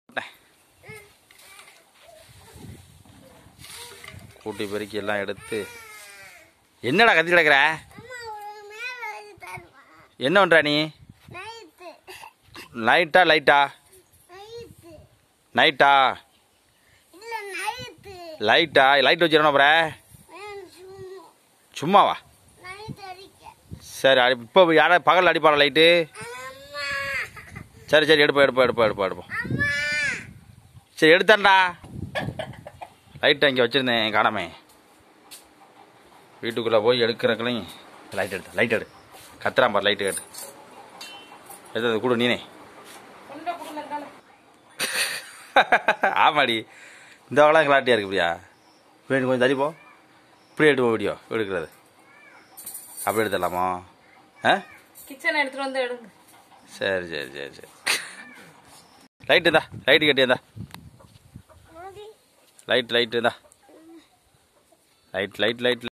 கூட்டி பெருக்கி எல்லாம் எடுத்து என்னடா கத்தி கிடக்குற அம்மா ஒரு மேல வச்சு தருமா என்ன பண்ற நீ நைட்டு நைட்டா லைட்டா நைட்டு நைட்டா இல்ல நைட்டு லைட்டா லைட் வச்சிடணும் அப்புறம் வேணும் சும்மா சும்மாவா நைட் அடிக்க சரி அடி இப்போ யாரா பகல் அடிப்பாடா லைட்டு அம்மா சரி சரி எடுப்போம் எடுப்போம் எடுப்போம் எடுப்போம் எடுப்போம் அம்மா சரி எடுத்தேன்டா லைட் அங்கே வச்சுருந்தேன் காணாமே வீட்டுக்குள்ளே போய் எடுக்கிறக்கலையும் லைட் எடுத்து லைட் எடு கத்துறான் பாரு லைட்டு கேட்டு எடுத்தது கொடு நீனே ஆமாடி இந்த வளம் கிளாட்டியாக இருக்கு இப்படியா வேணும் கொஞ்சம் தள்ளி போ இப்படி எடுப்போம் வீடியோ எடுக்கிறது அப்படி எடுத்துடலாமா ஆ கிச்சன் எடுத்துட்டு வந்து எடுங்க சரி சரி சரி சரி லைட்டு இந்தா லைட்டு கட்டியிருந்தா மோதி லைட் லைட் இந்தா லைட் லைட் லைட்